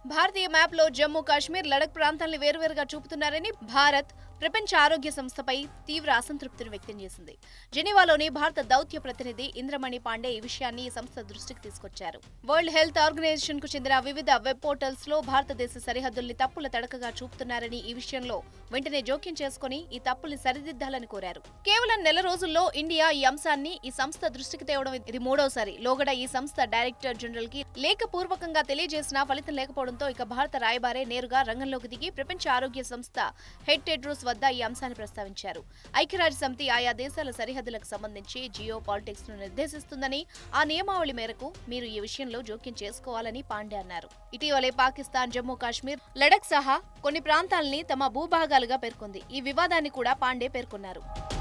భారతీయ map లో జమ్మూ కాశ్మీర్ లడక్ ప్రాంతాల్ని వేరువేరుగా చూపుతున్నారని భారత్ ప్రపంచ ఆరోగ్య సంస్థపై తీవ్ర అసంతృప్తిని వ్యక్తం చేసింది జెనీవాలోని భారత దౌత్య ప్రతినిధి ఇంద్రమణి పాండే ఈ విషయాన్ని ఈ సంస్థ దృష్టికి తీసుకొచ్చారు వరల్డ్ హెల్త్ ఆర్గనైజేషన్ కు చెందిన వివిధ వెబ్ పోర్టల్స్ లో భారతదేశ సరిహద్దుల్ని తప్పుల తడకగా చూపుతున్నారని ఈ విషయంలో వెంటనే జోక్యం చేసుకుని ఈ తప్పుల్ని సరిదిద్దాలని కోరారు కేవలం నెల రోజుల్లో ఇండియా ఈ అంశాన్ని ఈ సంస్థ దృష్టికి తేవడం ఇది మూడోసారి లోగడ ఈ సంస్థ డైరెక్టర్ జనరల్ కి లేఖపూర్వకంగా తెలియజేసినా ఫలితం లేకపోవడంతో ఇక భారత రాయబారే నేరుగా రంగంలోకి దిగి ప్రపంచ ఆరోగ్య సంస్థ హెడ్ టెడ్రోస్ వద్ద ఈ అంశాన్ని ప్రస్తావించారు ఐక్యరాజ్య సమితి ఆయా దేశాల సరిహద్దులకు సంబంధించి జియో పాలిటిక్స్ ను నిర్దేశిస్తుందని ఆ నియమావళి మేరకు మీరు ఈ విషయంలో జోక్యం చేసుకోవాలని పాండే అన్నారు ఇటీవలే పాకిస్తాన్ జమ్మూ కాశ్మీర్ లడక్ సహా కొన్ని ప్రాంతాల్ని తమ భూభాగాలుగా పేర్కొంది ఈ వివాదాన్ని కూడా పాండే పేర్కొన్నారు